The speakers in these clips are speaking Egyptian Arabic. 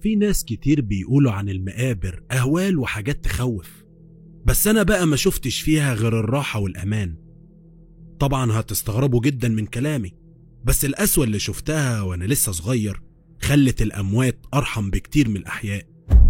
في ناس كتير بيقولوا عن المقابر أهوال وحاجات تخوف بس أنا بقى ما شفتش فيها غير الراحة والأمان طبعا هتستغربوا جدا من كلامي بس القسوة اللي شفتها وأنا لسه صغير خلت الأموات أرحم بكتير من الأحياء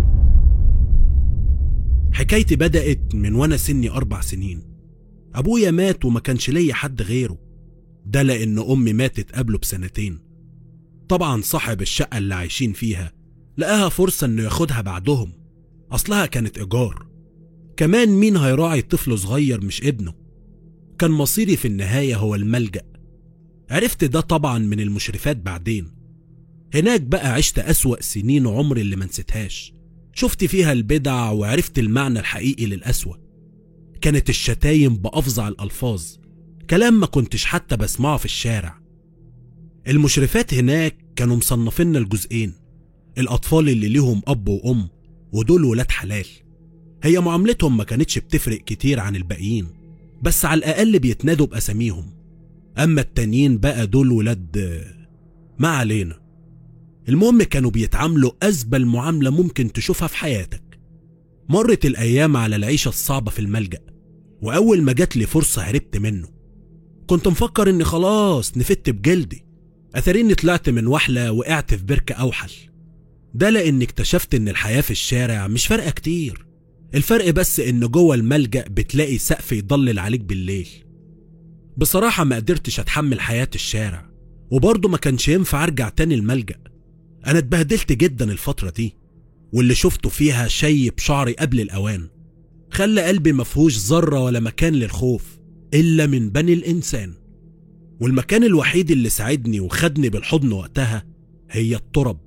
حكايتي بدأت من وأنا سني أربع سنين أبويا مات وما كانش ليا حد غيره ده لأن أمي ماتت قبله بسنتين طبعا صاحب الشقة اللي عايشين فيها لقاها فرصة إنه ياخدها بعدهم أصلها كانت إيجار كمان مين هيراعي طفل صغير مش ابنه كان مصيري في النهاية هو الملجأ عرفت ده طبعا من المشرفات بعدين هناك بقى عشت أسوأ سنين عمري اللي ما نسيتهاش شفت فيها البدع وعرفت المعنى الحقيقي للقسوة كانت الشتايم بأفظع الألفاظ كلام ما كنتش حتى بسمعه في الشارع المشرفات هناك كانوا مصنفين الجزئين الأطفال اللي ليهم أب وأم ودول ولاد حلال هي معاملتهم ما كانتش بتفرق كتير عن الباقيين بس على الأقل بيتنادوا بأساميهم أما التانيين بقى دول ولاد ما علينا المهم كانوا بيتعاملوا أزبل معاملة ممكن تشوفها في حياتك مرت الأيام على العيشة الصعبة في الملجأ وأول ما جات لي فرصة هربت منه كنت مفكر إني خلاص نفدت بجلدي أثريني طلعت من وحلة وقعت في بركة أوحل ده لأني اكتشفت إن الحياة في الشارع مش فارقة كتير الفرق بس إن جوه الملجأ بتلاقي سقف يضلل عليك بالليل بصراحة ما قدرتش أتحمل حياة الشارع وبرضه ما كانش ينفع أرجع تاني الملجأ أنا اتبهدلت جدا الفترة دي واللي شفته فيها شيب شعري قبل الأوان خلى قلبي مفهوش ذرة ولا مكان للخوف إلا من بني الإنسان والمكان الوحيد اللي ساعدني وخدني بالحضن وقتها هي الترب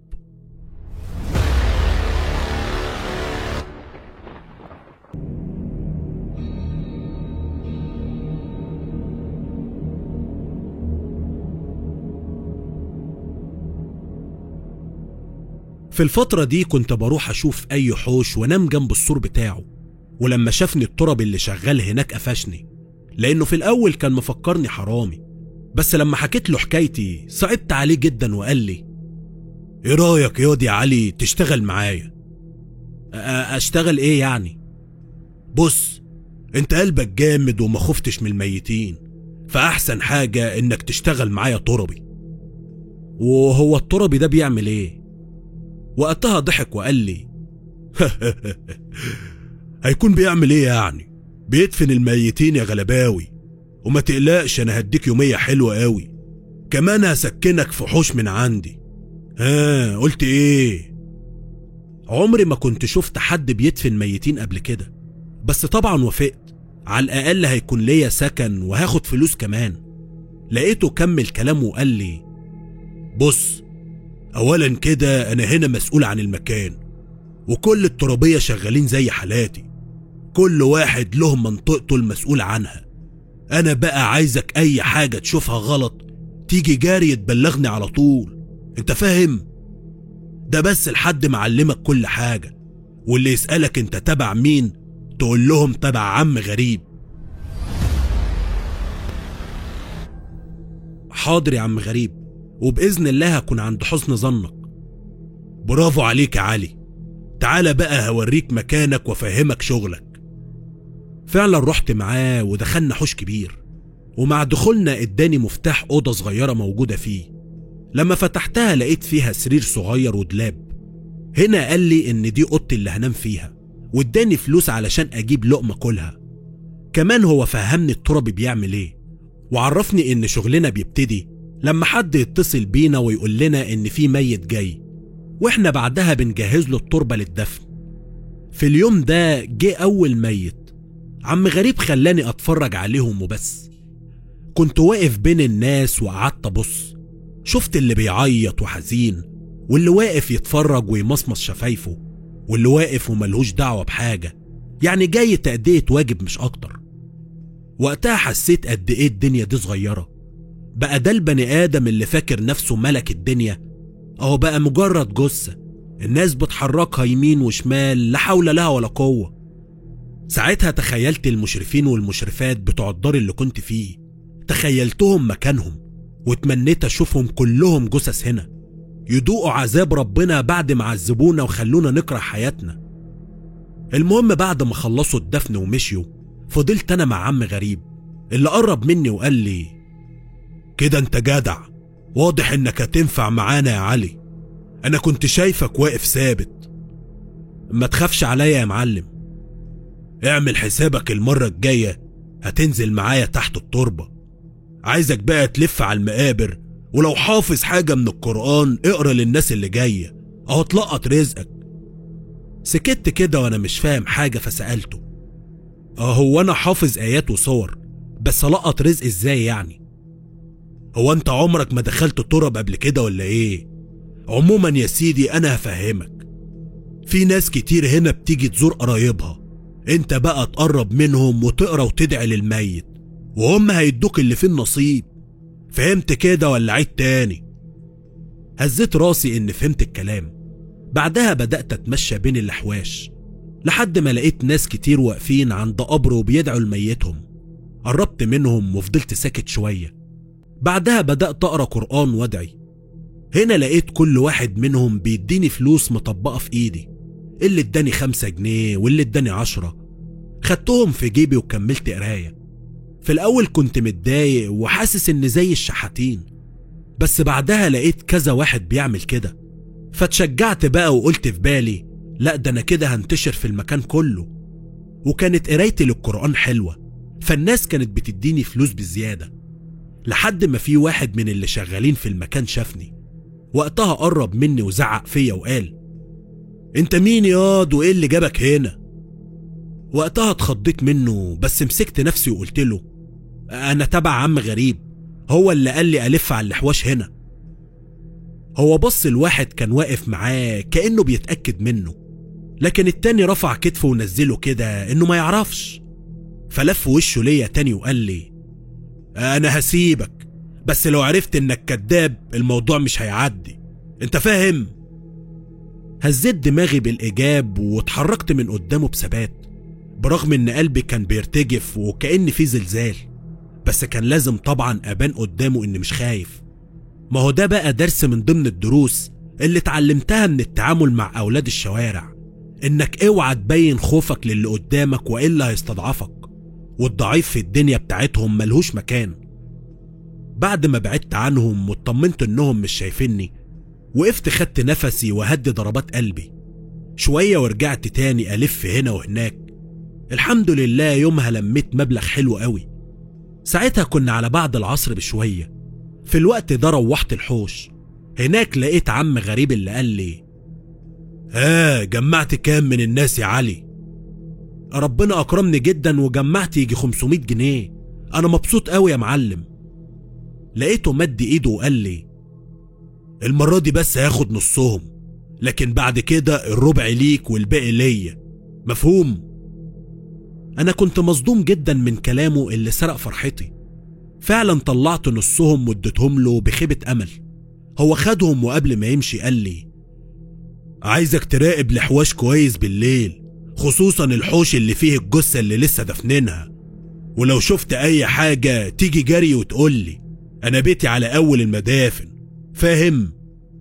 في الفترة دي كنت بروح أشوف أي حوش وأنام جنب السور بتاعه ولما شافني الترب اللي شغال هناك قفشني لأنه في الأول كان مفكرني حرامي بس لما حكيت له حكايتي صعبت عليه جدا وقال لي ايه رايك ياض يا علي تشتغل معايا اشتغل ايه يعني بص انت قلبك جامد وما خفتش من الميتين فاحسن حاجة انك تشتغل معايا تربي وهو التربي ده بيعمل ايه وقتها ضحك وقال لي هيكون بيعمل ايه يعني بيدفن الميتين يا غلباوي وما تقلقش انا هديك يومية حلوة قوي كمان هسكنك في حوش من عندي ها قلت ايه عمري ما كنت شفت حد بيدفن ميتين قبل كده بس طبعا وافقت على الاقل هيكون ليا سكن وهاخد فلوس كمان لقيته كمل كلامه وقال لي بص اولا كده انا هنا مسؤول عن المكان وكل الترابية شغالين زي حالاتي كل واحد له منطقته المسؤول عنها انا بقى عايزك اي حاجة تشوفها غلط تيجي جاري تبلغني على طول انت فاهم ده بس لحد ما اعلمك كل حاجة واللي يسألك انت تبع مين تقول لهم تبع عم غريب حاضر يا عم غريب وبإذن الله هكون عند حسن ظنك برافو عليك يا علي تعالى بقى هوريك مكانك وافهمك شغلك فعلا رحت معاه ودخلنا حوش كبير ومع دخولنا اداني مفتاح أوضة صغيرة موجودة فيه لما فتحتها لقيت فيها سرير صغير ودلاب هنا قال لي ان دي اوضتي اللي هنام فيها واداني فلوس علشان اجيب لقمة كلها كمان هو فهمني التربي بيعمل ايه وعرفني ان شغلنا بيبتدي لما حد يتصل بينا ويقول لنا ان في ميت جاي واحنا بعدها بنجهز له التربة للدفن في اليوم ده جه اول ميت عم غريب خلاني اتفرج عليهم وبس كنت واقف بين الناس وقعدت ابص شفت اللي بيعيط وحزين واللي واقف يتفرج ويمصمص شفايفه واللي واقف وملهوش دعوة بحاجة يعني جاي تأدية واجب مش أكتر وقتها حسيت قد إيه الدنيا دي صغيرة بقى ده البني آدم اللي فاكر نفسه ملك الدنيا أهو بقى مجرد جثة الناس بتحركها يمين وشمال لا حول لها ولا قوة ساعتها تخيلت المشرفين والمشرفات بتوع الدار اللي كنت فيه تخيلتهم مكانهم وتمنيت اشوفهم كلهم جثث هنا يدوقوا عذاب ربنا بعد ما عذبونا وخلونا نكره حياتنا المهم بعد ما خلصوا الدفن ومشيوا فضلت انا مع عم غريب اللي قرب مني وقال لي كده انت جدع واضح انك هتنفع معانا يا علي انا كنت شايفك واقف ثابت ما تخافش عليا يا معلم اعمل حسابك المرة الجاية هتنزل معايا تحت التربة عايزك بقى تلف على المقابر ولو حافظ حاجة من القرآن اقرا للناس اللي جاية اهو تلقط رزقك سكت كده وانا مش فاهم حاجة فسألته اه هو انا حافظ ايات وصور بس لقط رزق ازاي يعني هو انت عمرك ما دخلت ترب قبل كده ولا ايه عموما يا سيدي انا هفهمك في ناس كتير هنا بتيجي تزور قرايبها انت بقى تقرب منهم وتقرا وتدعي للميت وهم هيدوك اللي فيه النصيب فهمت كده ولا عيد تاني هزيت راسي ان فهمت الكلام بعدها بدأت اتمشى بين الاحواش لحد ما لقيت ناس كتير واقفين عند قبر وبيدعوا لميتهم قربت منهم وفضلت ساكت شوية بعدها بدأت أقرأ قرآن وادعي هنا لقيت كل واحد منهم بيديني فلوس مطبقة في إيدي اللي اداني خمسة جنيه واللي اداني عشرة خدتهم في جيبي وكملت قراية في الأول كنت متضايق وحاسس إن زي الشحاتين بس بعدها لقيت كذا واحد بيعمل كده فتشجعت بقى وقلت في بالي لا ده أنا كده هنتشر في المكان كله وكانت قرايتي للقرآن حلوة فالناس كانت بتديني فلوس بزيادة لحد ما في واحد من اللي شغالين في المكان شافني وقتها قرب مني وزعق فيا وقال انت مين ياض وايه اللي جابك هنا وقتها اتخضيت منه بس مسكت نفسي وقلت له انا تبع عم غريب هو اللي قال لي الف على الحواش هنا هو بص الواحد كان واقف معاه كانه بيتاكد منه لكن التاني رفع كتفه ونزله كده انه ما يعرفش فلف وشه ليا تاني وقال لي انا هسيبك بس لو عرفت انك كذاب الموضوع مش هيعدي انت فاهم هزيت دماغي بالاجاب واتحركت من قدامه بثبات برغم ان قلبي كان بيرتجف وكأن في زلزال بس كان لازم طبعا ابان قدامه اني مش خايف ما هو ده بقى درس من ضمن الدروس اللي اتعلمتها من التعامل مع اولاد الشوارع انك اوعى تبين خوفك للي قدامك والا هيستضعفك والضعيف في الدنيا بتاعتهم ملهوش مكان بعد ما بعدت عنهم واطمنت انهم مش شايفيني وقفت خدت نفسي وهدي ضربات قلبي شوية ورجعت تاني ألف هنا وهناك الحمد لله يومها لميت مبلغ حلو قوي ساعتها كنا على بعد العصر بشوية في الوقت ده روحت الحوش هناك لقيت عم غريب اللي قال لي ها جمعت كام من الناس يا علي ربنا أكرمني جدا وجمعت يجي 500 جنيه أنا مبسوط قوي يا معلم لقيته مد إيده وقال لي المرة دي بس هاخد نصهم لكن بعد كده الربع ليك والباقي ليا مفهوم؟ أنا كنت مصدوم جدا من كلامه اللي سرق فرحتي فعلا طلعت نصهم واديتهم له بخيبة أمل هو خدهم وقبل ما يمشي قال لي عايزك تراقب الحواش كويس بالليل خصوصا الحوش اللي فيه الجثة اللي لسه دفنينها ولو شفت أي حاجة تيجي جري وتقول لي أنا بيتي على أول المدافن فاهم؟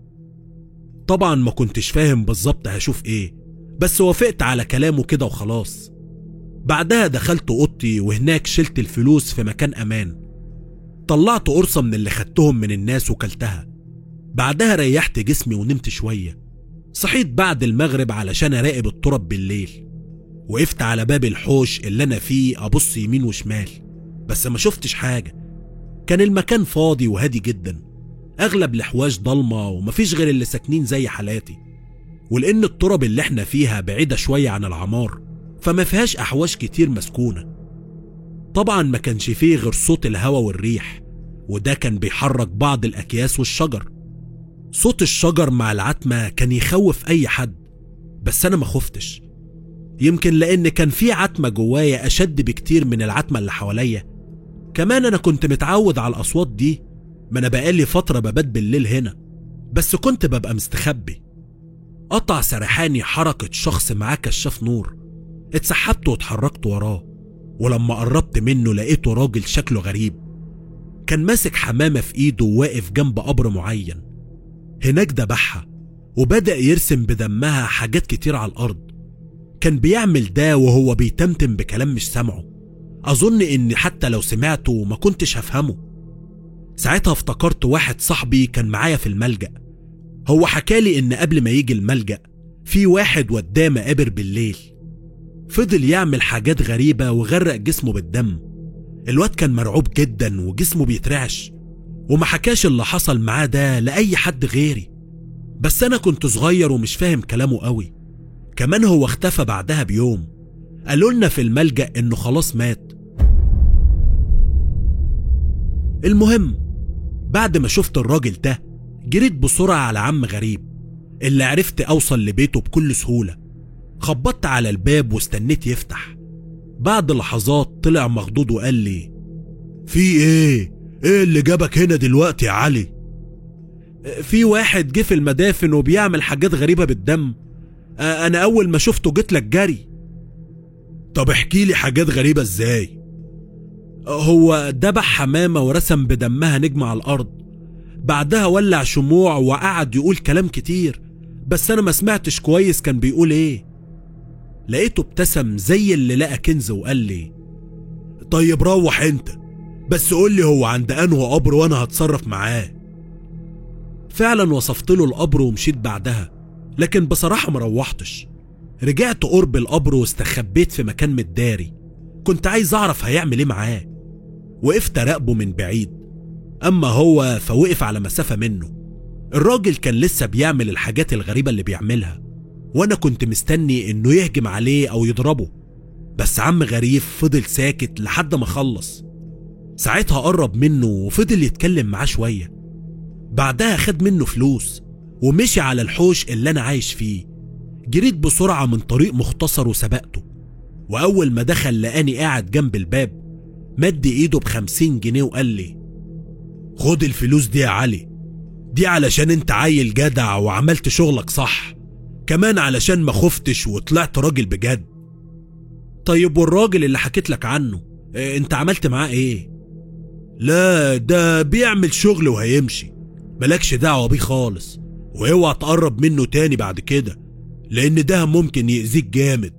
طبعا ما كنتش فاهم بالظبط هشوف ايه بس وافقت على كلامه كده وخلاص بعدها دخلت اوضتي وهناك شلت الفلوس في مكان امان طلعت قرصة من اللي خدتهم من الناس وكلتها بعدها ريحت جسمي ونمت شوية صحيت بعد المغرب علشان اراقب التراب بالليل وقفت على باب الحوش اللي انا فيه ابص يمين وشمال بس ما شفتش حاجة كان المكان فاضي وهادي جدا اغلب الحواش ضلمة ومفيش غير اللي ساكنين زي حالاتي ولان التراب اللي احنا فيها بعيدة شوية عن العمار فما فيهاش احواش كتير مسكونة طبعا ما كانش فيه غير صوت الهوا والريح وده كان بيحرك بعض الاكياس والشجر صوت الشجر مع العتمة كان يخوف اي حد بس انا ما خفتش يمكن لان كان في عتمة جوايا اشد بكتير من العتمة اللي حواليا كمان انا كنت متعود على الاصوات دي ما انا بقالي فترة ببات بالليل هنا بس كنت ببقى مستخبي قطع سرحاني حركة شخص معاه كشاف نور اتسحبت واتحركت وراه ولما قربت منه لقيته راجل شكله غريب كان ماسك حمامة في ايده وواقف جنب قبر معين هناك دبحها وبدأ يرسم بدمها حاجات كتير على الأرض كان بيعمل ده وهو بيتمتم بكلام مش سامعه أظن إن حتى لو سمعته ما كنتش هفهمه ساعتها افتكرت واحد صاحبي كان معايا في الملجأ هو حكالي إن قبل ما يجي الملجأ في واحد وداه مقابر بالليل فضل يعمل حاجات غريبة وغرق جسمه بالدم الواد كان مرعوب جدا وجسمه بيترعش وما حكاش اللي حصل معاه ده لأي حد غيري بس أنا كنت صغير ومش فاهم كلامه قوي كمان هو اختفى بعدها بيوم قالوا لنا في الملجأ إنه خلاص مات المهم بعد ما شفت الراجل ده جريت بسرعة على عم غريب اللي عرفت أوصل لبيته بكل سهولة خبطت على الباب واستنيت يفتح بعد لحظات طلع مخضوض وقال لي في ايه ايه اللي جابك هنا دلوقتي يا علي في واحد جه في المدافن وبيعمل حاجات غريبة بالدم انا اول ما شفته جيت لك جري طب احكي لي حاجات غريبة ازاي هو دبح حمامة ورسم بدمها نجمة على الأرض بعدها ولع شموع وقعد يقول كلام كتير بس أنا ما سمعتش كويس كان بيقول إيه لقيته ابتسم زي اللي لقى كنز وقال لي طيب روح انت بس قول لي هو عند انه قبر وانا هتصرف معاه فعلا وصفت له القبر ومشيت بعدها لكن بصراحة ما روحتش رجعت قرب القبر واستخبيت في مكان متداري كنت عايز اعرف هيعمل ايه معاه وقفت اراقبه من بعيد اما هو فوقف على مسافة منه الراجل كان لسه بيعمل الحاجات الغريبة اللي بيعملها وانا كنت مستني انه يهجم عليه او يضربه بس عم غريب فضل ساكت لحد ما خلص ساعتها قرب منه وفضل يتكلم معاه شوية بعدها خد منه فلوس ومشي على الحوش اللي انا عايش فيه جريت بسرعة من طريق مختصر وسبقته وأول ما دخل لقاني قاعد جنب الباب مد إيده بخمسين جنيه وقال لي خد الفلوس دي يا علي دي علشان انت عيل جدع وعملت شغلك صح كمان علشان ما خفتش وطلعت راجل بجد طيب والراجل اللي حكيت لك عنه اه انت عملت معاه ايه لا ده بيعمل شغل وهيمشي ملكش دعوة بيه خالص واوعى تقرب منه تاني بعد كده لان ده ممكن يأذيك جامد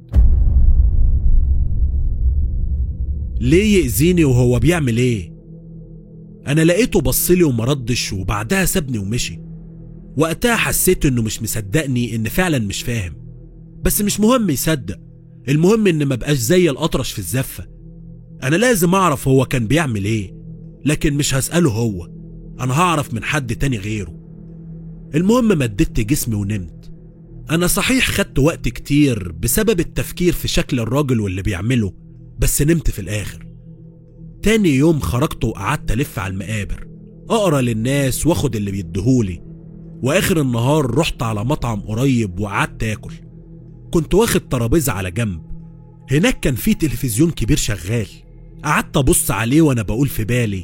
ليه يأذيني وهو بيعمل ايه انا لقيته بصلي ومردش وبعدها سابني ومشي وقتها حسيت انه مش مصدقني ان فعلا مش فاهم بس مش مهم يصدق المهم ان ما بقاش زي الاطرش في الزفة انا لازم اعرف هو كان بيعمل ايه لكن مش هسأله هو انا هعرف من حد تاني غيره المهم مددت جسمي ونمت انا صحيح خدت وقت كتير بسبب التفكير في شكل الراجل واللي بيعمله بس نمت في الاخر تاني يوم خرجت وقعدت الف على المقابر اقرا للناس واخد اللي بيديهولي واخر النهار رحت على مطعم قريب وقعدت اكل كنت واخد ترابيزه على جنب هناك كان في تلفزيون كبير شغال قعدت ابص عليه وانا بقول في بالي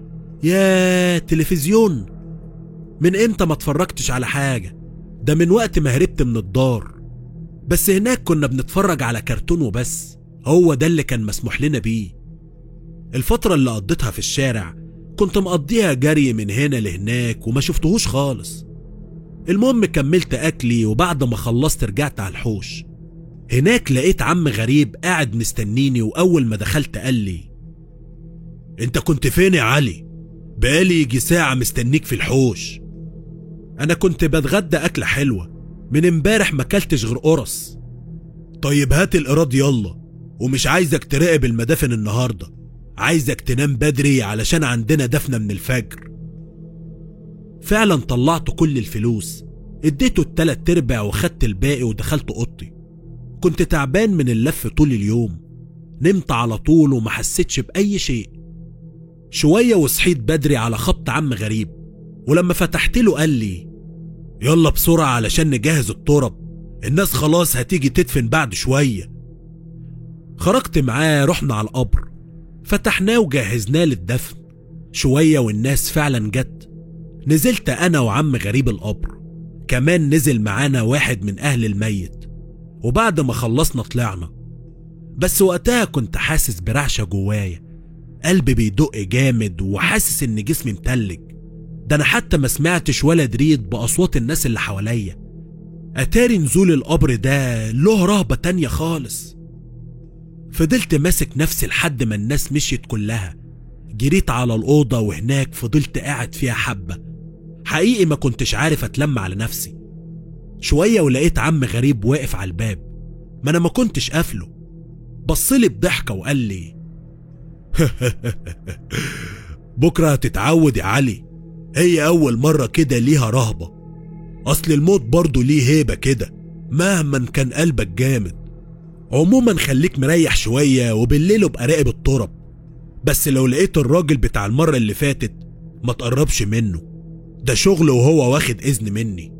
يا تلفزيون من امتى ما اتفرجتش على حاجه ده من وقت ما هربت من الدار بس هناك كنا بنتفرج على كرتون وبس هو ده اللي كان مسموح لنا بيه الفترة اللي قضيتها في الشارع كنت مقضيها جري من هنا لهناك وما شفتهوش خالص المهم كملت أكلي وبعد ما خلصت رجعت على الحوش هناك لقيت عم غريب قاعد مستنيني وأول ما دخلت قال لي أنت كنت فين يا علي؟ بقالي يجي ساعة مستنيك في الحوش أنا كنت بتغدى أكلة حلوة من امبارح ما كلتش غير قرص طيب هات الإيراد يلا ومش عايزك تراقب المدافن النهارده عايزك تنام بدري علشان عندنا دفنة من الفجر فعلا طلعت كل الفلوس اديته التلات ارباع وخدت الباقي ودخلت اوضتي كنت تعبان من اللف طول اليوم نمت على طول وما حسيتش بأي شيء شوية وصحيت بدري على خبط عم غريب ولما فتحت له قال لي يلا بسرعة علشان نجهز الترب الناس خلاص هتيجي تدفن بعد شوية خرجت معاه رحنا على القبر فتحناه وجهزناه للدفن شوية والناس فعلا جت نزلت أنا وعم غريب القبر كمان نزل معانا واحد من أهل الميت وبعد ما خلصنا طلعنا بس وقتها كنت حاسس برعشة جوايا قلبي بيدق جامد وحاسس إن جسمي متلج ده أنا حتى ما سمعتش ولا دريت بأصوات الناس اللي حواليا أتاري نزول القبر ده له رهبة تانية خالص فضلت ماسك نفسي لحد ما الناس مشيت كلها جريت على الأوضة وهناك فضلت قاعد فيها حبة حقيقي ما كنتش عارف أتلم على نفسي شوية ولقيت عم غريب واقف على الباب ما أنا ما كنتش قافله بصلي بضحكة وقال لي بكرة هتتعود يا علي هي أول مرة كده ليها رهبة أصل الموت برضه ليه هيبة كده مهما كان قلبك جامد عموما خليك مريح شوية وبالليل ابقى راقب الترب بس لو لقيت الراجل بتاع المرة اللي فاتت ما تقربش منه ده شغل وهو واخد إذن مني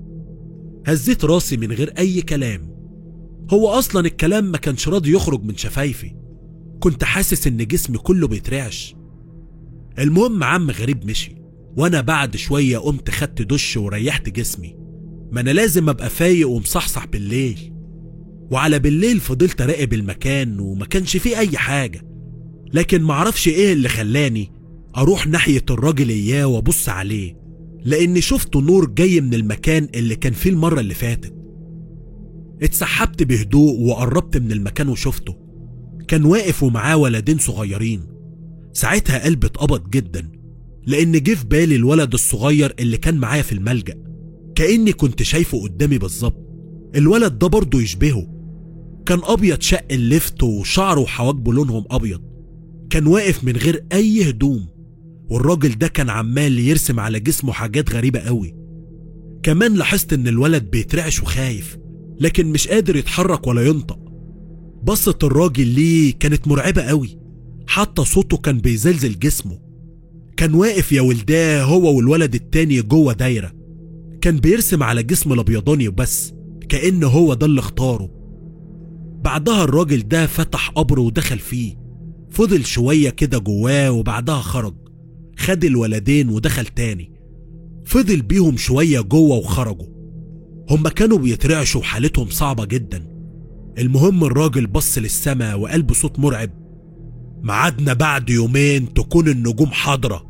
هزيت راسي من غير أي كلام هو أصلا الكلام ما كانش راضي يخرج من شفايفي كنت حاسس إن جسمي كله بيترعش المهم عم غريب مشي وأنا بعد شوية قمت خدت دش وريحت جسمي ما أنا لازم أبقى فايق ومصحصح بالليل وعلى بالليل فضلت أراقب المكان وما كانش فيه أي حاجة لكن معرفش إيه اللي خلاني أروح ناحية الراجل إياه وأبص عليه لأني شفت نور جاي من المكان اللي كان فيه المرة اللي فاتت اتسحبت بهدوء وقربت من المكان وشفته كان واقف ومعاه ولدين صغيرين ساعتها قلبي اتقبض جدا لأن جه في بالي الولد الصغير اللي كان معايا في الملجأ كأني كنت شايفه قدامي بالظبط الولد ده برضه يشبهه كان أبيض شق اللفت وشعره وحواجبه لونهم أبيض كان واقف من غير أي هدوم والراجل ده كان عمال يرسم على جسمه حاجات غريبة قوي كمان لاحظت إن الولد بيترعش وخايف لكن مش قادر يتحرك ولا ينطق بصة الراجل ليه كانت مرعبة قوي حتى صوته كان بيزلزل جسمه كان واقف يا ولداه هو والولد التاني جوه دايرة كان بيرسم على جسم الأبيضاني وبس كأن هو ده اللي اختاره بعدها الراجل ده فتح قبره ودخل فيه فضل شوية كده جواه وبعدها خرج خد الولدين ودخل تاني فضل بيهم شوية جوه وخرجوا هما كانوا بيترعشوا وحالتهم صعبة جدا المهم الراجل بص للسما وقال بصوت مرعب ميعادنا بعد يومين تكون النجوم حاضرة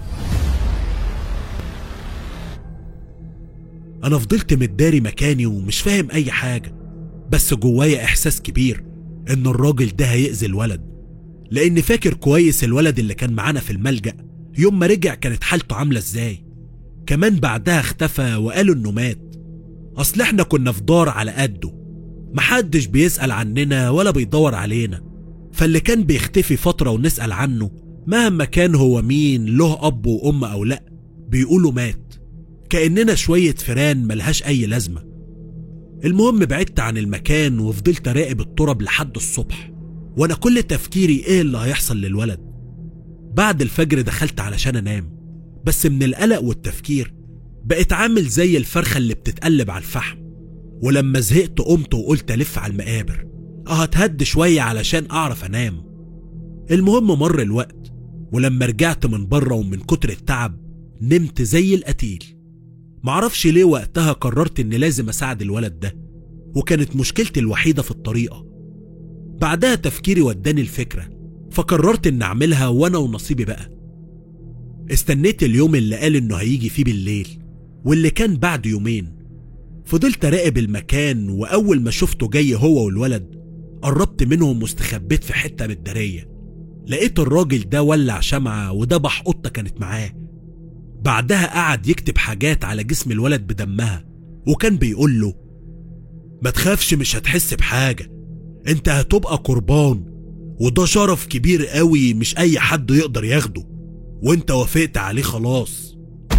أنا فضلت متداري مكاني ومش فاهم أي حاجة بس جوايا إحساس كبير إن الراجل ده هيأذي الولد لأن فاكر كويس الولد اللي كان معانا في الملجأ يوم ما رجع كانت حالته عاملة إزاي كمان بعدها اختفى وقالوا إنه مات أصل إحنا كنا في دار على قده محدش بيسأل عننا ولا بيدور علينا فاللي كان بيختفي فترة ونسأل عنه مهما كان هو مين له أب وأم أو لأ بيقولوا مات كأننا شوية فيران ملهاش أي لازمة المهم بعدت عن المكان وفضلت أراقب التراب لحد الصبح وأنا كل تفكيري إيه اللي هيحصل للولد بعد الفجر دخلت علشان أنام بس من القلق والتفكير بقيت عامل زي الفرخة اللي بتتقلب على الفحم ولما زهقت قمت وقلت ألف على المقابر اه هتهد شوية علشان أعرف أنام المهم مر الوقت ولما رجعت من بره ومن كتر التعب نمت زي القتيل معرفش ليه وقتها قررت إني لازم أساعد الولد ده وكانت مشكلتي الوحيدة في الطريقة بعدها تفكيري وداني الفكرة فقررت إن أعملها وأنا ونصيبي بقى استنيت اليوم اللي قال إنه هيجي فيه بالليل واللي كان بعد يومين فضلت أراقب المكان وأول ما شفته جاي هو والولد قربت منهم واستخبيت في حتة من الدارية لقيت الراجل ده ولع شمعة وذبح قطة كانت معاه بعدها قعد يكتب حاجات على جسم الولد بدمها وكان بيقول له ما تخافش مش هتحس بحاجة انت هتبقى قربان وده شرف كبير قوي مش اي حد يقدر ياخده وانت وافقت عليه خلاص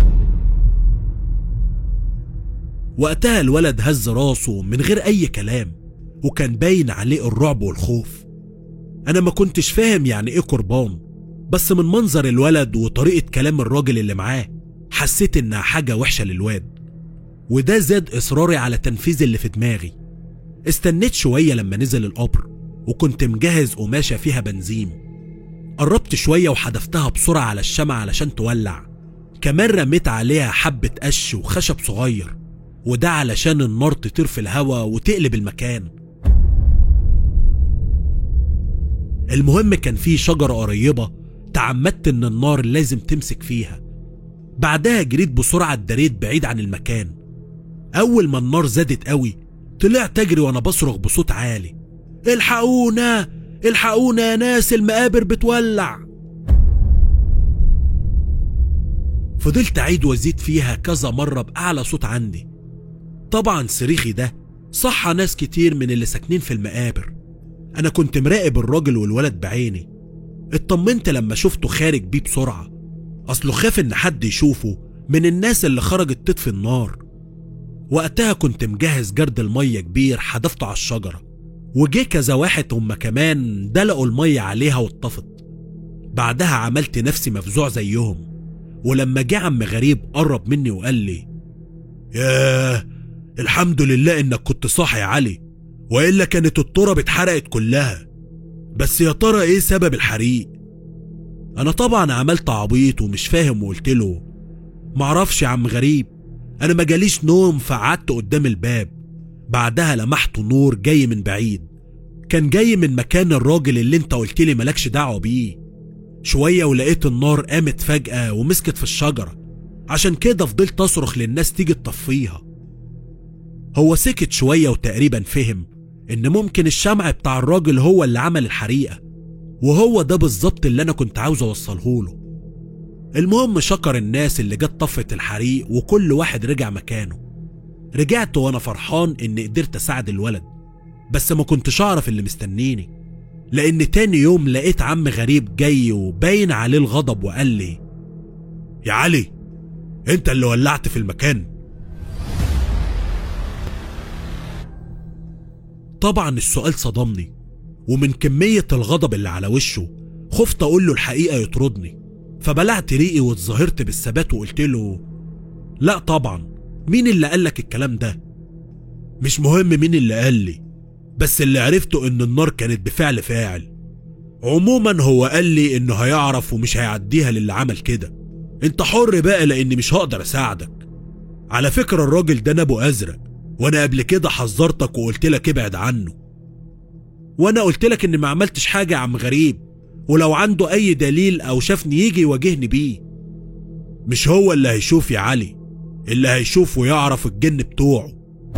وقتها الولد هز راسه من غير اي كلام وكان باين عليه الرعب والخوف انا ما كنتش فاهم يعني ايه قربان بس من منظر الولد وطريقة كلام الراجل اللي معاه حسيت انها حاجة وحشة للواد وده زاد اصراري على تنفيذ اللي في دماغي استنيت شوية لما نزل القبر وكنت مجهز قماشة فيها بنزين قربت شوية وحدفتها بسرعة على الشمع علشان تولع كمان رميت عليها حبة قش وخشب صغير وده علشان النار تطير في الهوا وتقلب المكان المهم كان في شجرة قريبة تعمدت إن النار لازم تمسك فيها بعدها جريت بسرعة اتدريت بعيد عن المكان أول ما النار زادت قوي طلعت أجري وأنا بصرخ بصوت عالي الحقونا الحقونا يا ناس المقابر بتولع فضلت أعيد وأزيد فيها كذا مرة بأعلى صوت عندي طبعا صريخي ده صح ناس كتير من اللي ساكنين في المقابر أنا كنت مراقب الراجل والولد بعيني اطمنت لما شفته خارج بيه بسرعة أصله خاف إن حد يشوفه من الناس اللي خرجت تطفي النار وقتها كنت مجهز جرد المية كبير حدفته على الشجرة وجه كذا واحد هما كمان دلقوا المية عليها واتطفت بعدها عملت نفسي مفزوع زيهم ولما جه عم غريب قرب مني وقال لي ياه الحمد لله انك كنت صاحي يا علي والا كانت التراب اتحرقت كلها بس يا ترى ايه سبب الحريق انا طبعا عملت عبيط ومش فاهم وقلت له معرفش يا عم غريب انا ما جاليش نوم فقعدت قدام الباب بعدها لمحت نور جاي من بعيد كان جاي من مكان الراجل اللي انت قلت لي مالكش دعوه بيه شويه ولقيت النار قامت فجاه ومسكت في الشجره عشان كده فضلت اصرخ للناس تيجي تطفيها هو سكت شويه وتقريبا فهم ان ممكن الشمع بتاع الراجل هو اللي عمل الحريقه وهو ده بالظبط اللي انا كنت عاوز اوصله له المهم شكر الناس اللي جت طفت الحريق وكل واحد رجع مكانه رجعت وانا فرحان اني قدرت اساعد الولد بس ما كنتش اعرف اللي مستنيني لان تاني يوم لقيت عم غريب جاي وباين عليه الغضب وقال لي يا علي انت اللي ولعت في المكان طبعا السؤال صدمني ومن كمية الغضب اللي على وشه خفت اقول له الحقيقة يطردني فبلعت ريقي واتظاهرت بالثبات وقلت له لا طبعا مين اللي قالك الكلام ده مش مهم مين اللي قال لي بس اللي عرفته ان النار كانت بفعل فاعل عموما هو قال لي انه هيعرف ومش هيعديها للي عمل كده انت حر بقى لاني مش هقدر اساعدك على فكرة الراجل ده نبو ازرق وانا قبل كده حذرتك وقلت لك ابعد عنه وانا قلت لك اني ما عملتش حاجة يا عم غريب ولو عنده اي دليل او شافني يجي يواجهني بيه مش هو اللي هيشوف يا علي اللي هيشوف ويعرف الجن بتوعه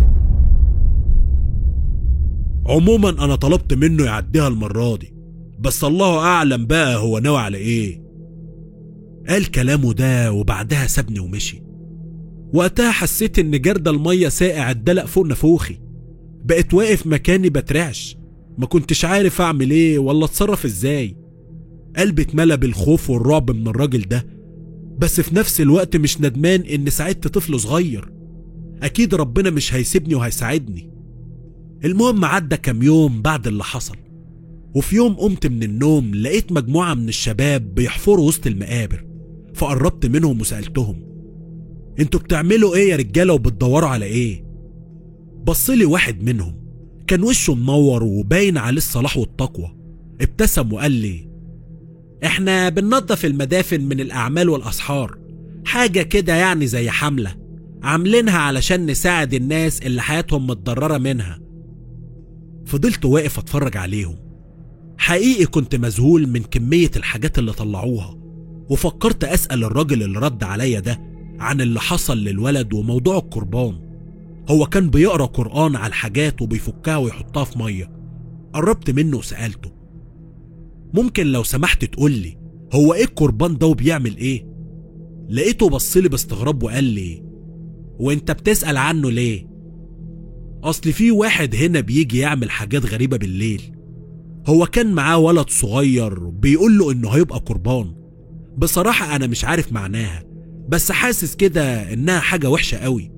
عموما انا طلبت منه يعديها المرة دي بس الله اعلم بقى هو ناوي على ايه قال كلامه ده وبعدها سابني ومشي وقتها حسيت ان جرد المية ساقع اتدلق فوق نافوخي بقيت واقف مكاني بترعش ما كنتش عارف اعمل ايه ولا اتصرف ازاي قلبي اتملى بالخوف والرعب من الراجل ده بس في نفس الوقت مش ندمان ان ساعدت طفل صغير اكيد ربنا مش هيسيبني وهيساعدني المهم عدى كام يوم بعد اللي حصل وفي يوم قمت من النوم لقيت مجموعة من الشباب بيحفروا وسط المقابر فقربت منهم وسألتهم انتوا بتعملوا ايه يا رجالة وبتدوروا على ايه بصلي واحد منهم كان وشه منور وباين عليه الصلاح والتقوى ابتسم وقال لي احنا بننظف المدافن من الاعمال والاسحار حاجة كده يعني زي حملة عاملينها علشان نساعد الناس اللي حياتهم متضررة منها فضلت واقف اتفرج عليهم حقيقي كنت مذهول من كمية الحاجات اللي طلعوها وفكرت أسأل الراجل اللي رد عليا ده عن اللي حصل للولد وموضوع القربان هو كان بيقرا قرآن على الحاجات وبيفكها ويحطها في مية قربت منه وسألته ممكن لو سمحت تقولي هو ايه القربان ده وبيعمل ايه لقيته بصلي باستغراب وقال لي وانت بتسأل عنه ليه اصل في واحد هنا بيجي يعمل حاجات غريبة بالليل هو كان معاه ولد صغير بيقول له انه هيبقى قربان بصراحة انا مش عارف معناها بس حاسس كده انها حاجة وحشة قوي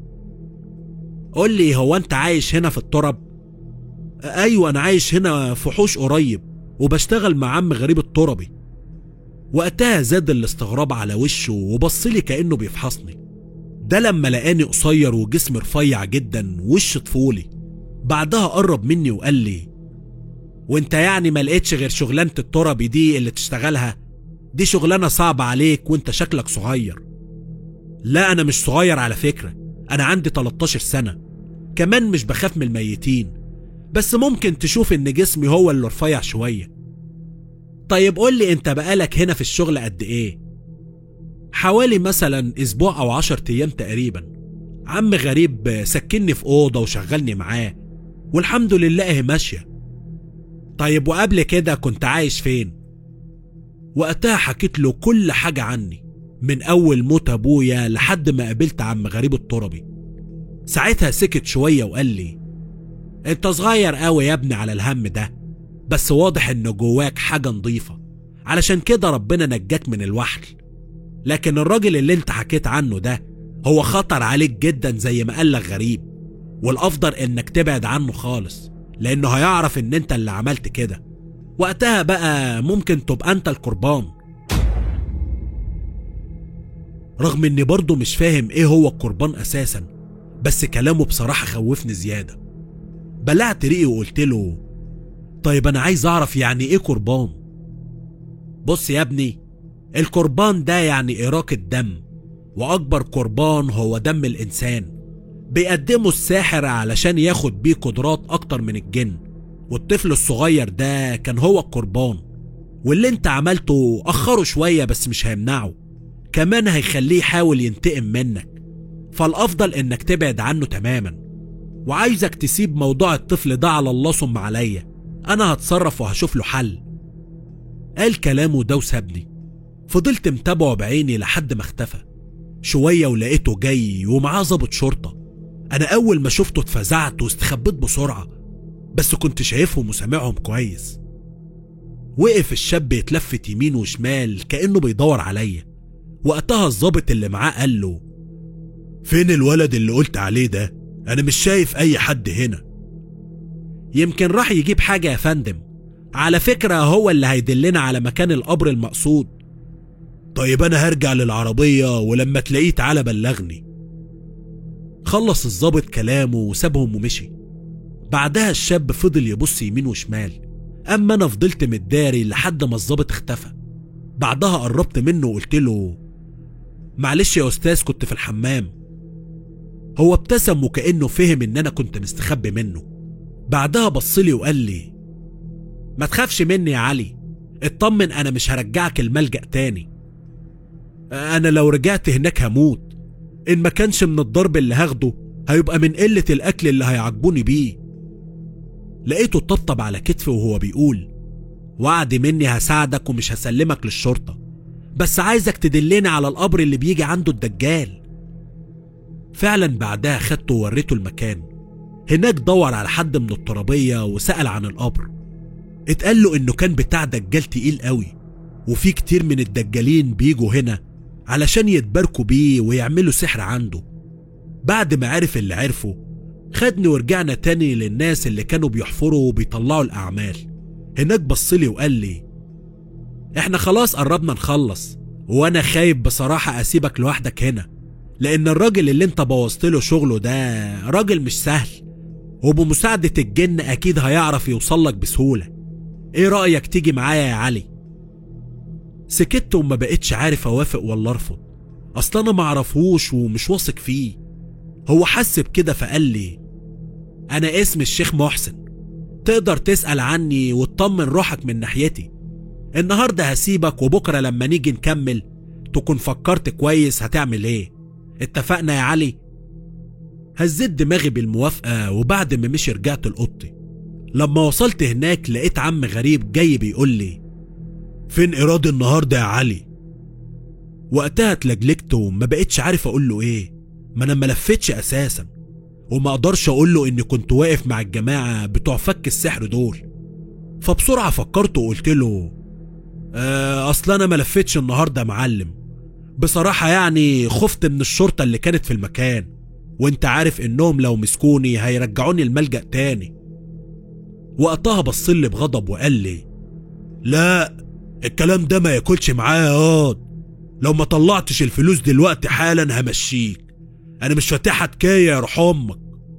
قول لي هو انت عايش هنا في الترب ايوه انا عايش هنا في حوش قريب وبشتغل مع عم غريب التربي وقتها زاد الاستغراب على وشه وبصلي كأنه بيفحصني ده لما لقاني قصير وجسمي رفيع جدا وش طفولي بعدها قرب مني وقال لي وانت يعني ما لقيتش غير شغلانة التربي دي اللي تشتغلها دي شغلانة صعبة عليك وانت شكلك صغير لا انا مش صغير على فكرة انا عندي 13 سنة كمان مش بخاف من الميتين بس ممكن تشوف ان جسمي هو اللي رفيع شوية طيب قول لي انت بقالك هنا في الشغل قد ايه حوالي مثلا اسبوع او عشر ايام تقريبا عم غريب سكنني في اوضه وشغلني معاه والحمد لله اهي ماشيه طيب وقبل كده كنت عايش فين وقتها حكيت له كل حاجه عني من اول موت ابويا لحد ما قابلت عم غريب التربي ساعتها سكت شويه وقال لي انت صغير قوي يا ابني على الهم ده بس واضح ان جواك حاجه نظيفه علشان كده ربنا نجاك من الوحل لكن الراجل اللي انت حكيت عنه ده هو خطر عليك جدا زي ما قالك غريب والافضل انك تبعد عنه خالص لانه هيعرف ان انت اللي عملت كده وقتها بقى ممكن تبقى انت القربان رغم اني برضه مش فاهم ايه هو القربان اساسا بس كلامه بصراحة خوفني زيادة بلعت ريقي وقلت له طيب انا عايز اعرف يعني ايه قربان بص يا ابني القربان ده يعني إراقة دم وأكبر قربان هو دم الإنسان بيقدمه الساحر علشان ياخد بيه قدرات أكتر من الجن والطفل الصغير ده كان هو القربان واللي انت عملته أخره شوية بس مش هيمنعه كمان هيخليه يحاول ينتقم منك فالأفضل إنك تبعد عنه تماما وعايزك تسيب موضوع الطفل ده على الله ثم عليا أنا هتصرف وهشوف له حل قال كلامه ده وسابني فضلت متابعه بعيني لحد ما اختفى شوية ولقيته جاي ومعاه ظابط شرطة أنا أول ما شفته اتفزعت واستخبيت بسرعة بس كنت شايفهم وسامعهم كويس وقف الشاب يتلفت يمين وشمال كأنه بيدور عليا وقتها الظابط اللي معاه قال له فين الولد اللي قلت عليه ده أنا مش شايف أي حد هنا يمكن راح يجيب حاجة يا فندم على فكرة هو اللي هيدلنا على مكان القبر المقصود طيب أنا هرجع للعربية ولما تلاقيه تعالى بلغني خلص الظابط كلامه وسابهم ومشي بعدها الشاب فضل يبص يمين وشمال أما أنا فضلت متداري لحد ما الظابط اختفى بعدها قربت منه وقلت له معلش يا أستاذ كنت في الحمام هو ابتسم وكأنه فهم إن أنا كنت مستخبي منه بعدها بصلي وقال لي ما تخافش مني يا علي اطمن انا مش هرجعك الملجأ تاني انا لو رجعت هناك هموت ان ما كانش من الضرب اللي هاخده هيبقى من قلة الاكل اللي هيعاقبوني بيه لقيته طبطب على كتفي وهو بيقول وعد مني هساعدك ومش هسلمك للشرطة بس عايزك تدلني على القبر اللي بيجي عنده الدجال فعلا بعدها خدته ووريته المكان هناك دور على حد من الترابية وسأل عن القبر اتقال له انه كان بتاع دجال تقيل قوي وفي كتير من الدجالين بيجوا هنا علشان يتباركوا بيه ويعملوا سحر عنده بعد ما عرف اللي عرفه خدني ورجعنا تاني للناس اللي كانوا بيحفروا وبيطلعوا الأعمال هناك بصلي وقال لي احنا خلاص قربنا نخلص وانا خايب بصراحة اسيبك لوحدك هنا لان الراجل اللي انت بوظت له شغله ده راجل مش سهل وبمساعدة الجن اكيد هيعرف يوصلك بسهولة ايه رأيك تيجي معايا يا علي سكت وما بقتش عارف اوافق ولا ارفض اصل انا معرفوش ومش واثق فيه هو حس بكده فقال لي انا اسمي الشيخ محسن تقدر تسأل عني وتطمن روحك من ناحيتي النهاردة هسيبك وبكرة لما نيجي نكمل تكون فكرت كويس هتعمل ايه اتفقنا يا علي هزيت دماغي بالموافقة وبعد ما مشي رجعت لأوضتي لما وصلت هناك لقيت عم غريب جاي بيقول لي فين إيراد النهاردة يا علي وقتها اتلجلجت وما بقتش عارف اقول له ايه ما انا ملفتش اساسا وما اقدرش اقول له اني كنت واقف مع الجماعة بتوع فك السحر دول فبسرعة فكرت وقلت له آه اصل انا ملفتش النهاردة يا معلم بصراحة يعني خفت من الشرطة اللي كانت في المكان وانت عارف انهم لو مسكوني هيرجعوني الملجأ تاني وقتها بصلي بغضب وقال لي لا الكلام ده ما ياكلش معايا ياض لو ما طلعتش الفلوس دلوقتي حالا همشيك انا مش فاتحة حكاية يا روح امك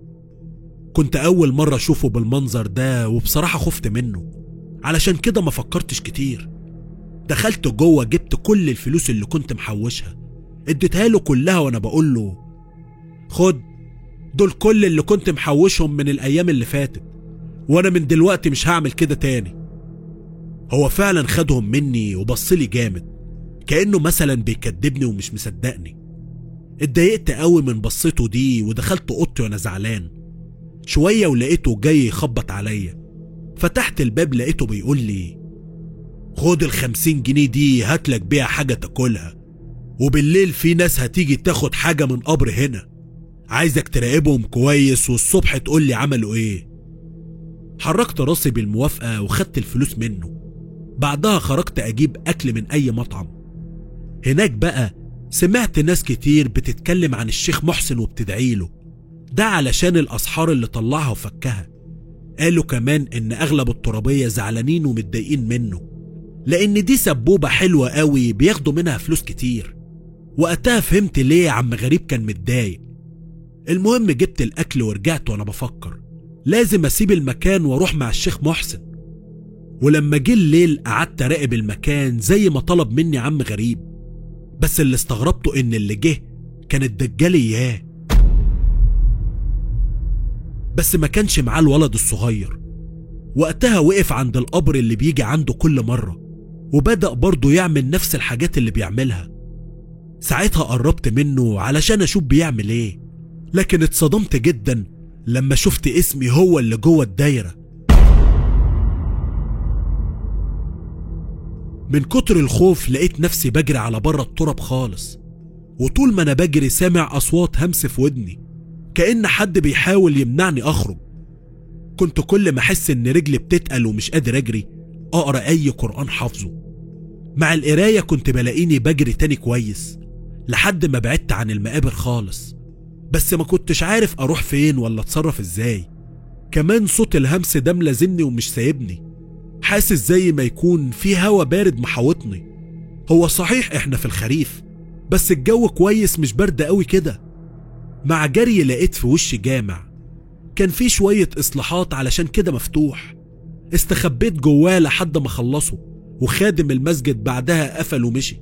كنت اول مرة اشوفه بالمنظر ده وبصراحة خفت منه علشان كده ما فكرتش كتير دخلت جوه جبت كل الفلوس اللي كنت محوشها اديتها له كلها وانا بقول له خد دول كل اللي كنت محوشهم من الايام اللي فاتت وانا من دلوقتي مش هعمل كده تاني هو فعلا خدهم مني وبصلي جامد كأنه مثلا بيكدبني ومش مصدقني اتضايقت قوي من بصته دي ودخلت اوضتي وانا زعلان شويه ولقيته جاي يخبط عليا فتحت الباب لقيته بيقول لي خد الخمسين جنيه دي هاتلك بيها حاجة تاكلها وبالليل في ناس هتيجي تاخد حاجة من قبر هنا عايزك تراقبهم كويس والصبح تقول لي عملوا ايه حركت راسي بالموافقة وخدت الفلوس منه بعدها خرجت أجيب أكل من أي مطعم هناك بقى سمعت ناس كتير بتتكلم عن الشيخ محسن وبتدعي له ده علشان الأسحار اللي طلعها وفكها قالوا كمان إن أغلب الترابية زعلانين ومتضايقين منه لأن دي سبوبة حلوة قوي بياخدوا منها فلوس كتير وقتها فهمت ليه عم غريب كان متضايق المهم جبت الأكل ورجعت وأنا بفكر لازم أسيب المكان وأروح مع الشيخ محسن ولما جه الليل قعدت أراقب المكان زي ما طلب مني عم غريب بس اللي استغربته إن اللي جه كان الدجال إياه بس ما كانش معاه الولد الصغير وقتها وقف عند القبر اللي بيجي عنده كل مرة وبدأ برضه يعمل نفس الحاجات اللي بيعملها ساعتها قربت منه علشان أشوف بيعمل إيه لكن اتصدمت جدا لما شفت اسمي هو اللي جوه الدايرة من كتر الخوف لقيت نفسي بجري على بره التراب خالص وطول ما انا بجري سامع اصوات همس في ودني كأن حد بيحاول يمنعني اخرج كنت كل ما احس ان رجلي بتتقل ومش قادر اجري اقرا اي قران حافظه مع القرايه كنت بلاقيني بجري تاني كويس لحد ما بعدت عن المقابر خالص بس ما كنتش عارف اروح فين ولا اتصرف ازاي كمان صوت الهمس ده ملازمني ومش سايبني حاسس زي ما يكون في هوا بارد محاوطني هو صحيح احنا في الخريف بس الجو كويس مش برد قوي كده مع جري لقيت في وشي جامع كان في شوية إصلاحات علشان كده مفتوح استخبيت جواه لحد ما خلصوا وخادم المسجد بعدها قفل ومشي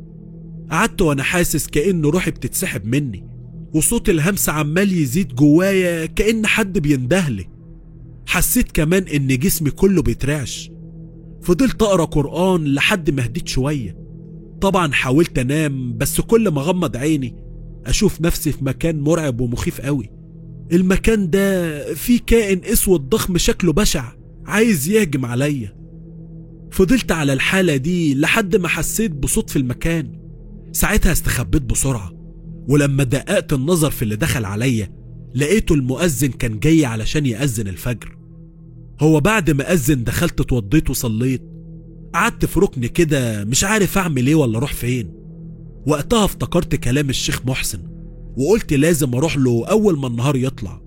قعدت وانا حاسس كأن روحي بتتسحب مني وصوت الهمس عمال يزيد جوايا كأن حد بيندهلي حسيت كمان ان جسمي كله بيترعش فضلت اقرا قران لحد ما هديت شويه طبعا حاولت انام بس كل ما غمض عيني اشوف نفسي في مكان مرعب ومخيف قوي المكان ده فيه كائن اسود ضخم شكله بشع عايز يهجم عليا فضلت على الحالة دي لحد ما حسيت بصوت في المكان ساعتها استخبيت بسرعة ولما دققت النظر في اللي دخل عليا لقيته المؤذن كان جاي علشان يأذن الفجر هو بعد ما أذن دخلت اتوضيت وصليت قعدت في ركن كده مش عارف أعمل إيه ولا أروح فين وقتها افتكرت كلام الشيخ محسن وقلت لازم أروح له أول ما النهار يطلع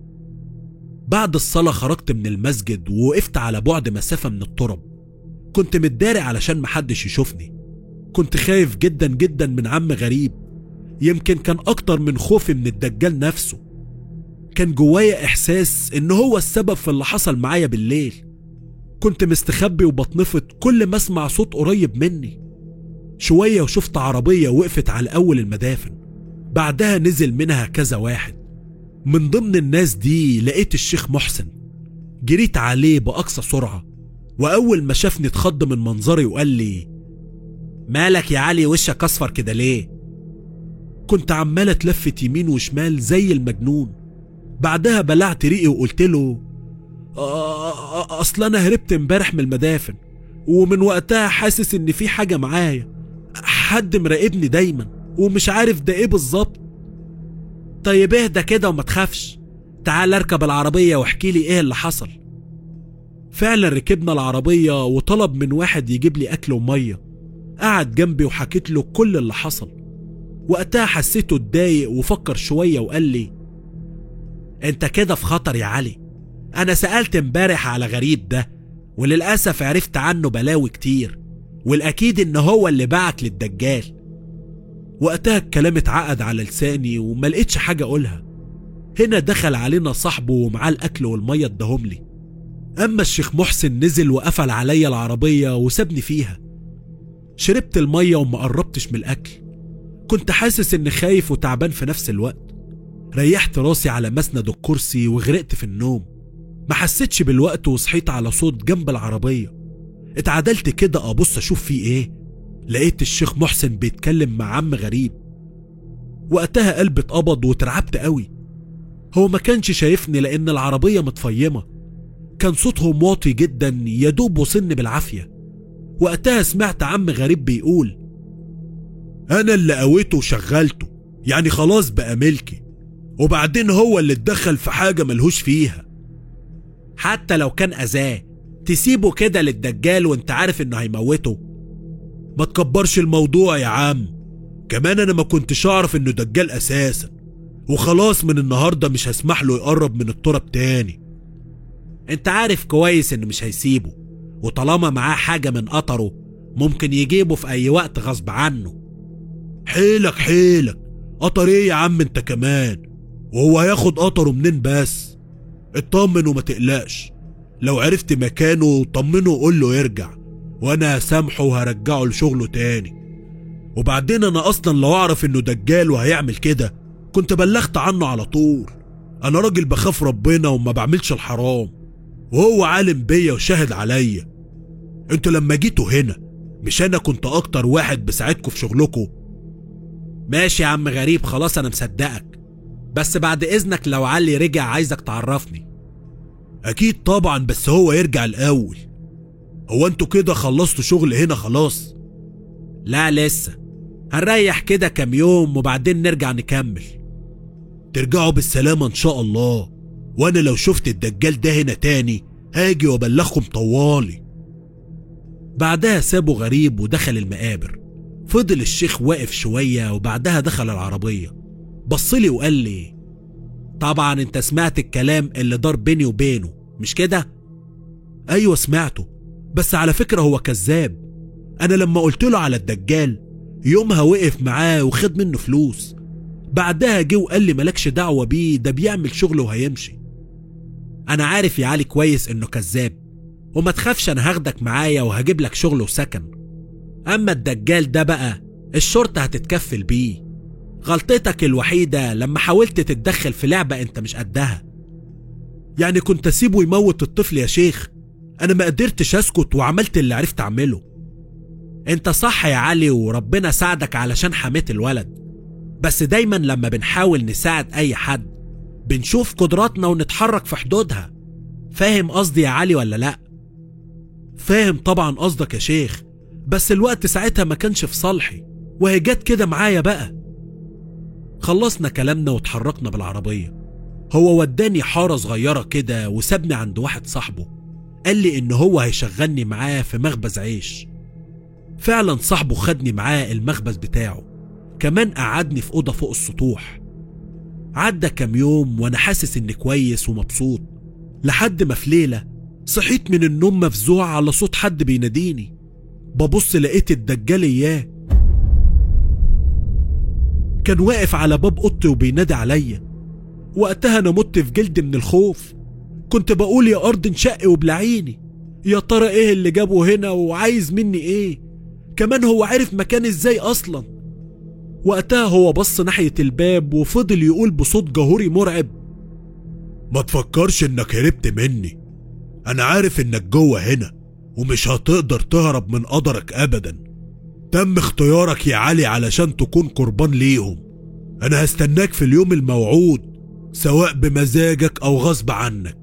بعد الصلاة خرجت من المسجد ووقفت على بعد مسافة من الترب كنت متداري علشان محدش يشوفني كنت خايف جدا جدا من عم غريب يمكن كان أكتر من خوفي من الدجال نفسه كان جوايا إحساس إن هو السبب في اللي حصل معايا بالليل كنت مستخبي وبتنفض كل ما أسمع صوت قريب مني شوية وشفت عربية وقفت على أول المدافن بعدها نزل منها كذا واحد من ضمن الناس دي لقيت الشيخ محسن جريت عليه بأقصى سرعة وأول ما شافني اتخض من منظري وقال لي مالك يا علي وشك أصفر كده ليه؟ كنت عمال اتلفت يمين وشمال زي المجنون بعدها بلعت ريقي وقلت له اصل انا هربت امبارح من المدافن ومن وقتها حاسس ان في حاجه معايا حد مراقبني دايما ومش عارف ده ايه بالظبط طيب اهدى كده وما تخافش تعال اركب العربيه واحكي لي ايه اللي حصل فعلا ركبنا العربيه وطلب من واحد يجيب لي اكل وميه قعد جنبي وحكيت له كل اللي حصل وقتها حسيته اتضايق وفكر شويه وقال لي انت كده في خطر يا علي انا سألت امبارح على غريب ده وللأسف عرفت عنه بلاوي كتير والأكيد إن هو اللي باعك للدجال وقتها الكلام اتعقد على لساني وما لقيتش حاجة أقولها هنا دخل علينا صاحبه ومعاه الأكل والمية اداهم لي أما الشيخ محسن نزل وقفل عليا العربية وسابني فيها شربت المية وما قربتش من الأكل كنت حاسس إني خايف وتعبان في نفس الوقت ريحت راسي على مسند الكرسي وغرقت في النوم ما حسيتش بالوقت وصحيت على صوت جنب العربية اتعدلت كده أبص أشوف فيه إيه لقيت الشيخ محسن بيتكلم مع عم غريب وقتها قلبي اتقبض واترعبت قوي هو ما كانش شايفني لان العربية متفيمة كان صوتهم واطي جدا يدوب وصلني بالعافية وقتها سمعت عم غريب بيقول انا اللي قويته وشغلته يعني خلاص بقى ملكي وبعدين هو اللي اتدخل في حاجة ملهوش فيها حتى لو كان أذاه تسيبه كده للدجال وانت عارف انه هيموته ما تكبرش الموضوع يا عم كمان انا ما كنتش اعرف انه دجال اساسا وخلاص من النهاردة مش هسمح له يقرب من التراب تاني انت عارف كويس انه مش هيسيبه وطالما معاه حاجة من قطره ممكن يجيبه في اي وقت غصب عنه حيلك حيلك قطر ايه يا عم انت كمان وهو هياخد قطره منين بس اطمن وما تقلقش لو عرفت مكانه طمنه وقول له يرجع وانا هسامحه وهرجعه لشغله تاني وبعدين انا اصلا لو اعرف انه دجال وهيعمل كده كنت بلغت عنه على طول انا راجل بخاف ربنا وما بعملش الحرام وهو عالم بيا وشاهد عليا انتوا لما جيتوا هنا مش انا كنت اكتر واحد بساعدكم في شغلكم ماشي يا عم غريب خلاص انا مصدقك بس بعد اذنك لو علي رجع عايزك تعرفني اكيد طبعا بس هو يرجع الاول هو انتوا كده خلصتوا شغل هنا خلاص لا لسه هنريح كده كام يوم وبعدين نرجع نكمل ترجعوا بالسلامة ان شاء الله وانا لو شفت الدجال ده هنا تاني هاجي وابلغكم طوالي بعدها سابه غريب ودخل المقابر فضل الشيخ واقف شوية وبعدها دخل العربية بصلي وقال لي طبعا انت سمعت الكلام اللي دار بيني وبينه مش كده ايوه سمعته بس على فكرة هو كذاب انا لما قلت له على الدجال يومها وقف معاه وخد منه فلوس بعدها جه وقال لي مالكش دعوة بيه ده بيعمل شغله وهيمشي انا عارف يا علي كويس انه كذاب وما تخافش انا هاخدك معايا وهجيب لك شغل وسكن اما الدجال ده بقى الشرطة هتتكفل بيه غلطتك الوحيدة لما حاولت تتدخل في لعبة انت مش قدها يعني كنت اسيبه يموت الطفل يا شيخ انا ما قدرتش اسكت وعملت اللي عرفت اعمله انت صح يا علي وربنا ساعدك علشان حميت الولد بس دايما لما بنحاول نساعد اي حد بنشوف قدراتنا ونتحرك في حدودها فاهم قصدي يا علي ولا لا فاهم طبعا قصدك يا شيخ بس الوقت ساعتها ما كانش في صالحي وهي جت كده معايا بقى خلصنا كلامنا واتحركنا بالعربية هو وداني حارة صغيرة كده وسابني عند واحد صاحبه قال لي ان هو هيشغلني معاه في مخبز عيش فعلا صاحبه خدني معاه المخبز بتاعه كمان قعدني في أوضة فوق السطوح عدى كام يوم وأنا حاسس إني كويس ومبسوط لحد ما في ليلة صحيت من النوم مفزوع على صوت حد بيناديني ببص لقيت الدجال إياه كان واقف على باب أوضتي وبينادي عليا وقتها أنا مت في جلد من الخوف كنت بقول يا أرض انشقي وبلعيني يا ترى إيه اللي جابه هنا وعايز مني إيه كمان هو عرف مكاني إزاي أصلاً وقتها هو بص ناحية الباب وفضل يقول بصوت جهوري مرعب ما تفكرش انك هربت مني انا عارف انك جوه هنا ومش هتقدر تهرب من قدرك ابدا تم اختيارك يا علي علشان تكون قربان ليهم انا هستناك في اليوم الموعود سواء بمزاجك او غصب عنك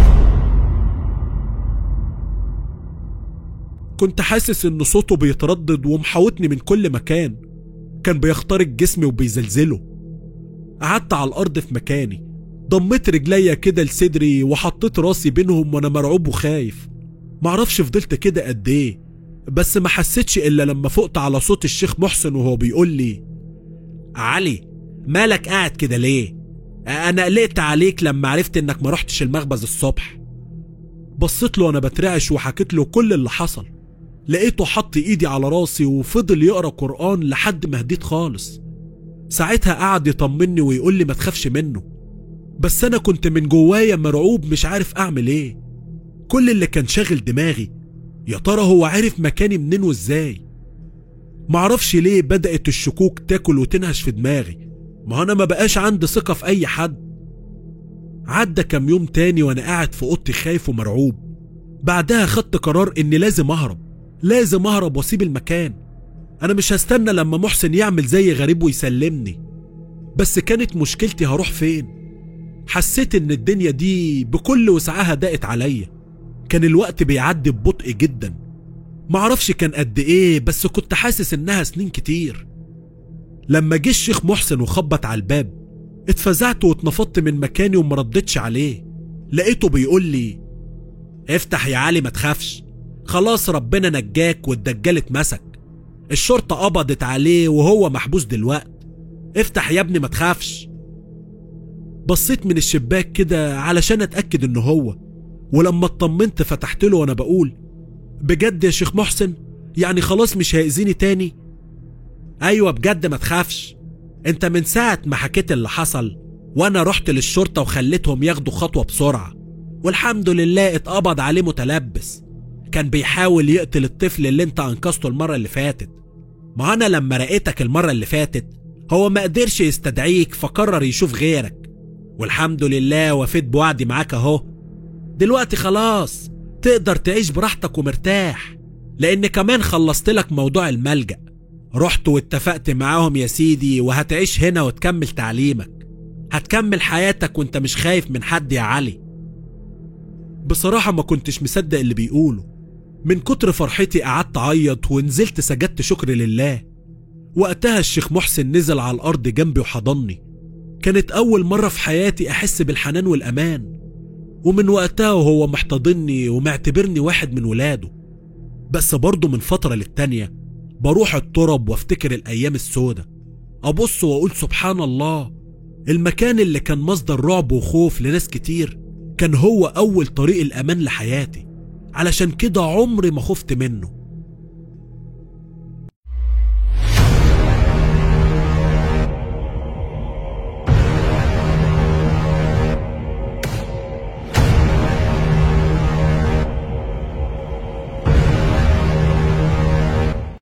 كنت حاسس ان صوته بيتردد ومحاوطني من كل مكان كان بيخترق جسمي وبيزلزله قعدت على الارض في مكاني ضميت رجليا كده لصدري وحطيت راسي بينهم وانا مرعوب وخايف معرفش فضلت كده قد ايه بس ما حسيتش الا لما فقت على صوت الشيخ محسن وهو بيقول لي علي مالك قاعد كده ليه انا قلقت عليك لما عرفت انك ما رحتش المخبز الصبح بصيت له وانا بترعش وحكيت له كل اللي حصل لقيته حط ايدي على راسي وفضل يقرا قران لحد ما هديت خالص ساعتها قعد يطمني ويقول لي ما تخافش منه بس انا كنت من جوايا مرعوب مش عارف اعمل ايه كل اللي كان شاغل دماغي يا ترى هو عارف مكاني منين وازاي معرفش ليه بدأت الشكوك تاكل وتنهش في دماغي ما انا ما بقاش عندي ثقة في اي حد عدى كام يوم تاني وانا قاعد في اوضتي خايف ومرعوب بعدها خدت قرار اني لازم اهرب لازم اهرب واسيب المكان أنا مش هستنى لما محسن يعمل زي غريب ويسلمني بس كانت مشكلتي هروح فين حسيت إن الدنيا دي بكل وسعها ضاقت عليا كان الوقت بيعدي ببطء جدا معرفش كان قد إيه بس كنت حاسس إنها سنين كتير لما جه الشيخ محسن وخبط على الباب اتفزعت واتنفضت من مكاني ومردتش عليه لقيته بيقول لي افتح يا علي ما تخافش خلاص ربنا نجاك والدجال اتمسك الشرطة قبضت عليه وهو محبوس دلوقت افتح يا ابني ما تخافش بصيت من الشباك كده علشان اتأكد انه هو ولما اطمنت فتحت له وانا بقول بجد يا شيخ محسن يعني خلاص مش هيأذيني تاني ايوه بجد ما تخافش انت من ساعة ما حكيت اللي حصل وانا رحت للشرطة وخليتهم ياخدوا خطوة بسرعة والحمد لله اتقبض عليه متلبس كان بيحاول يقتل الطفل اللي انت انقذته المرة اللي فاتت ما انا لما رأيتك المرة اللي فاتت هو ما قدرش يستدعيك فقرر يشوف غيرك والحمد لله وفيت بوعدي معاك اهو دلوقتي خلاص تقدر تعيش براحتك ومرتاح لان كمان خلصت لك موضوع الملجأ رحت واتفقت معاهم يا سيدي وهتعيش هنا وتكمل تعليمك هتكمل حياتك وانت مش خايف من حد يا علي بصراحة ما كنتش مصدق اللي بيقوله من كتر فرحتي قعدت أعيط ونزلت سجدت شكر لله وقتها الشيخ محسن نزل على الأرض جنبي وحضني كانت أول مرة في حياتي أحس بالحنان والأمان ومن وقتها وهو محتضني ومعتبرني واحد من ولاده بس برضه من فترة للتانية بروح الترب وافتكر الأيام السودة أبص وأقول سبحان الله المكان اللي كان مصدر رعب وخوف لناس كتير كان هو أول طريق الأمان لحياتي علشان كده عمري ما خفت منه